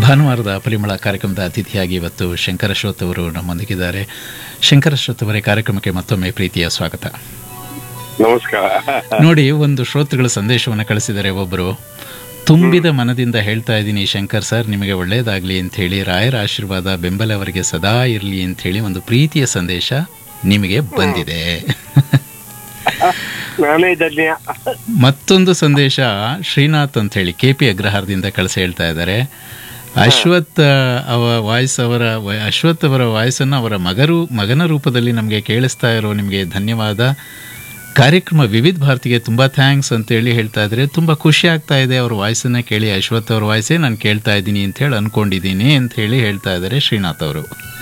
ಭಾನುವಾರದ ಪರಿಮಳ ಕಾರ್ಯಕ್ರಮದ ಅತಿಥಿಯಾಗಿ ಇವತ್ತು ಶಂಕರ ಶ್ರೋತ್ ಅವರು ನಮ್ಮೊಂದಿಗಿದ್ದಾರೆ ಶಂಕರ ಶ್ರೋತ್ ಅವರೇ ಕಾರ್ಯಕ್ರಮಕ್ಕೆ ಮತ್ತೊಮ್ಮೆ ಪ್ರೀತಿಯ ಸ್ವಾಗತ ನಮಸ್ಕಾರ ನೋಡಿ ಒಂದು ಶ್ರೋತೃಗಳ ಸಂದೇಶವನ್ನು ಕಳಿಸಿದ್ದಾರೆ ಒಬ್ಬರು ತುಂಬಿದ ಮನದಿಂದ ಹೇಳ್ತಾ ಇದ್ದೀನಿ ಶಂಕರ್ ಸರ್ ನಿಮಗೆ ಒಳ್ಳೆಯದಾಗಲಿ ಅಂತ ಹೇಳಿ ರಾಯರ ಆಶೀರ್ವಾದ ಬೆಂಬಲ ಅವರಿಗೆ ಸದಾ ಇರಲಿ ಅಂತ ಹೇಳಿ ಒಂದು ಪ್ರೀತಿಯ ಸಂದೇಶ ನಿಮಗೆ ಬಂದಿದೆ ನಾನೇ ಧನ್ಯ ಮತ್ತೊಂದು ಸಂದೇಶ ಶ್ರೀನಾಥ್ ಅಂತ ಹೇಳಿ ಕೆ ಪಿ ಅಗ್ರಹಾರದಿಂದ ಕಳಿಸಿ ಹೇಳ್ತಾ ಇದ್ದಾರೆ ಅಶ್ವಥ್ ಅವ ವಾಯ್ಸ್ ಅವರ ವ- ಅಶ್ವಥ್ ಅವರ ವಾಯ್ಸನ್ನು ಅವರ ಮಗರು ಮಗನ ರೂಪದಲ್ಲಿ ನಮಗೆ ಕೇಳಿಸ್ತಾ ಇರೋ ನಿಮಗೆ ಧನ್ಯವಾದ ಕಾರ್ಯಕ್ರಮ ವಿವಿಧ ಭಾರತಿಗೆ ತುಂಬ ಥ್ಯಾಂಕ್ಸ್ ಅಂತೇಳಿ ಹೇಳ್ತಾ ಇದ್ದಾರೆ ತುಂಬ ಖುಷಿ ಆಗ್ತಾ ಇದೆ ಅವ್ರ ವಾಯ್ಸನ್ನು ಕೇಳಿ ಅಶ್ವಥ್ ಅವ್ರ ವಾಯ್ಸೇ ನಾನು ಕೇಳ್ತಾ ಇದ್ದೀನಿ ಅಂತ ಹೇಳಿ ಅನ್ಕೊಂಡಿದ್ದೀನಿ ಅಂತ ಹೇಳಿ ಹೇಳ್ತಾ ಇದ್ದಾರೆ ಶ್ರೀನಾಥ್ ಅವರು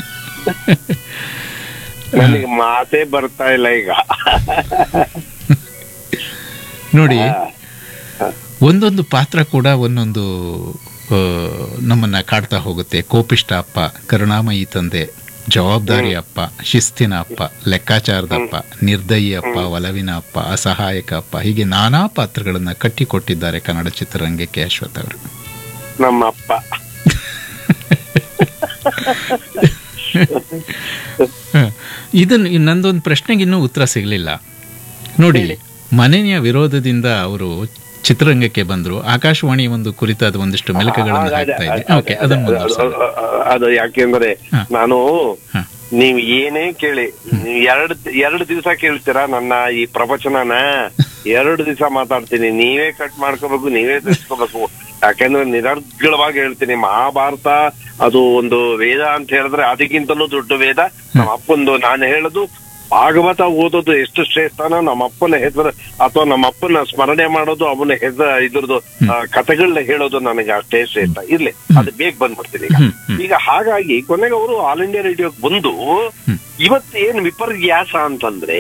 ನನಗೆ ಮಾತೇ ಬರ್ತಾ ಇಲ್ಲ ಈಗ ನೋಡಿ ಒಂದೊಂದು ಪಾತ್ರ ಕೂಡ ಒಂದೊಂದು ಆ, ನಮ್ಮನ್ನ ಕಾಡ್ತಾ ಹೋಗುತ್ತೆ ಕೋಪಿಷ್ಟ ಅಪ್ಪ ಕರುಣಾಮಯಿ ತಂದೆ ಜವಾಬ್ದಾರಿ ಅಪ್ಪ ಶಿಸ್ತಿನ ಅಪ್ಪ ಲೆಕ್ಕಾಚಾರದ ಅಪ್ಪ ನಿರ್ದಯಿ ಅಪ್ಪ ಒಲವಿನ ಅಪ್ಪ ಅಸಹಾಯಕ ಅಪ್ಪ ಹೀಗೆ ನಾನಾ ಪಾತ್ರಗಳನ್ನ ಕಟ್ಟಿಕೊಟ್ಟಿದ್ದಾರೆ ಕನ್ನಡ ಚಿತ್ರರಂಗಕ್ಕೆ ಅಶ್ವಥ್ ಅವರು ನಮ್ಮ ಅಪ್ಪ ಹ. ಇದನ್ನು ಈ ನಂದೊಂದು ಪ್ರಶ್ನೆಗೆ ಇನ್ನೂ ಉತ್ತರ ಸಿಗಲಿಲ್ಲ ನೋಡಿ ಮನೆಯ ವಿರೋಧದಿಂದ ಅವರು ಚಿತ್ರರಂಗಕ್ಕೆ ಬಂದರು ಆಕಾಶವಾಣಿ ಒಂದು ಕುರಿತಾದ ಒಂದಿಷ್ಟು ಮೆಲುಕುಗಳನ್ನು ಹಾಕ್ತಾ ಇದೆ ಓಕೆ ಅದನ್ನು ಮುಂದುವರಿಸೋಣ ಅದು ಯಾಕೆಂದ್ರೆ ಹ. ನಾನು ಹ. ನೀವ್ ಏನೇ ಕೇಳಿ ನೀವ್ ಎರಡ್ ಎರಡ್ ದಿವಸ ಕೇಳ್ತೀರಾ ನನ್ನ ಈ ಪ್ರವಚನನ ಎರಡು ದಿವಸ ಮಾತಾಡ್ತೀನಿ ನೀವೇ ಕಟ್ ಮಾಡ್ಕೋಬೇಕು ನೀವೇ ತಿಳಿಸ್ಕೋಬೇಕು ಯಾಕೆಂದ್ರೆ ನಿರರ್ಗಳವಾಗಿ ಹೇಳ್ತೀನಿ ಮಹಾಭಾರತ ಅದು ಒಂದು ವೇದ ಅಂತ ಹೇಳಿದ್ರೆ ಅದಕ್ಕಿಂತಲೂ ದೊಡ್ಡ ವೇದ ನಮ್ಮ ಅಪ್ಪಂದು ನಾನು ಹೇಳೋದು ಭಾಗವತ ಓದೋದು ಎಷ್ಟು ಶ್ರೇಷ್ಠನೋ ನಮ್ಮ ಅಪ್ಪನ ಹೆಸರು ಅಥವಾ ನಮ್ಮ ಅಪ್ಪನ ಸ್ಮರಣೆ ಮಾಡೋದು ಅವನ ಹೆಸರು ಇದ್ರದ್ದು ಆ, ಕಥೆಗಳನ್ನ ಹೇಳೋದು ನನಗೆ ಅಷ್ಟೇ ಶ್ರೇಷ್ಠ ಇರ್ಲಿ ಅದು ಬೇಗ ಬಂದ್ಬಿಡ್ತೀನಿ ಈಗ ಹ್ಮ್, ಹ್ಮ್. ಈಗ ಹಾಗಾಗಿ ಕೊನೆಗೆ ಅವರು ಆಲ್ ಇಂಡಿಯಾ ರೇಡಿಯೋಗೆ ಬಂದು ಹ್ಮ್. ಇವತ್ತು ಏನ್ ವಿಪರ್ಯಾಸ ಅಂತಂದ್ರೆ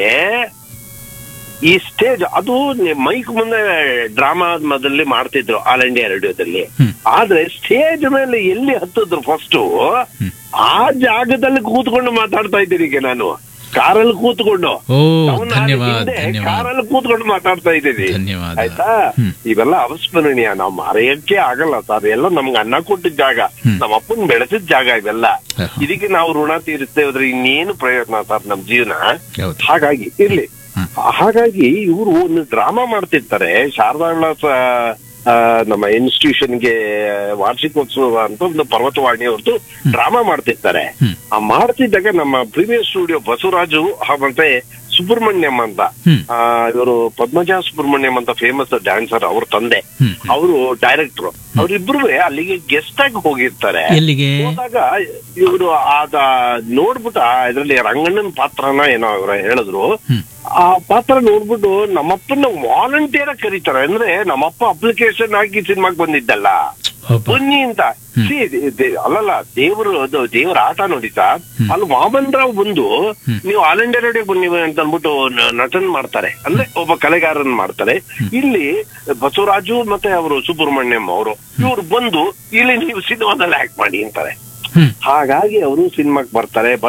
ಈ ಸ್ಟೇಜ್ ಅದು ಮೈಕ್ ಮುಂದೆ ಡ್ರಾಮಾದಲ್ಲಿ ಮಾಡ್ತಿದ್ರು ಆಲ್ ಇಂಡಿಯಾ ರೇಡಿಯೋದಲ್ಲಿ ಹ್ಮ್. ಆದ್ರೆ ಸ್ಟೇಜ್ ಮೇಲೆ ಎಲ್ಲಿ ಹತ್ತಿದ್ರು ಫಸ್ಟ್ ಆ ಜಾಗದಲ್ಲಿ ಕೂತ್ಕೊಂಡು ಮಾತಾಡ್ತಾ ಇದ್ದೀನಿ ಈಗ ನಾನು ಕಾರಲ್ಲಿ ಕೂತ್ಕೊಂಡು ಓ ನಾವು ನಾಳೆ ಧನ್ಯವಾದ ಹಿಂದೆ ಧನ್ಯವಾದ ಕಾರಲ್ಲಿ ಕೂತ್ಕೊಂಡು ಮಾತಾಡ್ತಾ ಇದ್ದೀನಿ ಧನ್ಯವಾದ ಆಯ್ತಾ ಹ್ಮ್. ಇವೆಲ್ಲ ಅವಸ್ಮರಣೀಯ ನಾವು ಮರೆಯಕ್ಕೆ ಆಗಲ್ಲ ಸರ್ ಎಲ್ಲ ನಮ್ಗೆ ಅನ್ನ ಕೊಟ್ಟಿದ್ದ ಜಾಗ ಹ್ಮ್. ನಮ್ಮ ಅಪ್ಪನ್ ಬೆಳೆಸಿದ ಜಾಗ ಇವೆಲ್ಲ ಹ, ಹ. ಇದಕ್ಕೆ ನಾವು ಋಣ ತೀರಿಸ್ತೇವೆ ಹೋದ್ರೆ ಇನ್ನೇನು ಪ್ರಯೋಜನ ಸರ್ ನಮ್ ಜೀವನ ಹೌದು ಹಾಗಾಗಿ ಇರ್ಲಿ ಹ್ಮ್. ಹಾಗಾಗಿ ಇವರು ಒಂದು ಡ್ರಾಮಾ ಮಾಡ್ತಿರ್ತಾರೆ ಶಾರದಾ ವಿಲಾಸ ಆ, ನಮ್ಮ ಇನ್ಸ್ಟಿಟ್ಯೂಷನ್ಗೆ ವಾರ್ಷಿಕೋತ್ಸವ ಅಂತ ಒಂದು ಪರ್ವತವಾಣಿ ಅವ್ರದ್ದು ಡ್ರಾಮಾ ಮಾಡ್ತಿರ್ತಾರೆ ಹ್ಮ್. ಆ ಮಾಡ್ತಿದ್ದಾಗ ನಮ್ಮ ಪ್ರೀವಿಯಸ್ ಸ್ಟುಡಿಯೋ ಬಸವರಾಜು ಹ- ಮತ್ತೆ ಸುಬ್ರಹ್ಮಣ್ಯಂ ಅಂತ ಹ್ಮ್. ಇವರು ಪದ್ಮಜ ಸುಬ್ರಹ್ಮಣ್ಯಂ ಅಂತ ಫೇಮಸ್ ಡ್ಯಾನ್ಸರ್ ಅವ್ರ ತಂದೆ ಹ್ಮ್. ಅವರು ಡೈರೆಕ್ಟರ್ ಅವರಿಬ್ರು ಅಲ್ಲಿಗೆ ಗೆಸ್ಟ್ ಆಗಿ ಹೋಗಿರ್ತಾರೆ ಎಲ್ಲಿಗೆ ಹೋದಾಗ ಇವರು ಅದ ನೋಡ್ಬಿಟ್ಟು ಇದರಲ್ಲಿ ರಂಗಣ್ಣನ ಪಾತ್ರನ ಏನೋ ಅವ್ರ ಹೇಳಿದ್ರು ಹ್ಮ್. ಆ ಪಾತ್ರ ನೋಡ್ಬಿಟ್ಟು ನಮ್ಮಪ್ಪನ ವಾಲಂಟಿಯರ್ ಕರೀತಾರೆ ಅಂದ್ರೆ ನಮ್ಮಪ್ಪ ಅಪ್ಲಿಕೇಶನ್ ಹಾಕಿ ಸಿನಿಮಾಗ್ ಬಂದಿದ್ದಲ್ಲ ಒಬ್ಬ ಬನ್ನಿ ಅಂತ See, ದೇ- ದೇ- ಅಲ್ಲಲ್ಲ ದೇವರು ಅದು ದೇವರ ಆಟ ನೋಡಿ ಸರ್ ಅಲ್ಲಿ ವಾಮನ್ ರಾವ್ ಬಂದು ನೀವು ಆಲ್ ಇಂಡಿಯಾ ರೇಡಿಯೋ ಬನ್ನಿ ಅಂತ ಅಂದ್ಬಿಟ್ಟು ನ- ನಟನ್ ಮಾಡ್ತಾರೆ ಅಂದ್ರೆ ಒಬ್ಬ ಕಲೆಗಾರನ್ ಮಾಡ್ತಾರೆ ಇಲ್ಲಿ ಬಸವರಾಜು ಮತ್ತೆ ಅವರು ಸುಬ್ರಹ್ಮಣ್ಯಂ ಅವರು ಇವ್ರು ಬಂದು ಇಲ್ಲಿ ನೀವು ಸಿನಿಮಾದಲ್ಲಿ ಆಕ್ಟ್ ಮಾಡಿ ಅಂತಾರೆ ಹ್ಮ್ ಹಾಗಾಗಿ ಅವರು ಸಿನಿಮಾಕ್ ಬರ್ತಾರೆ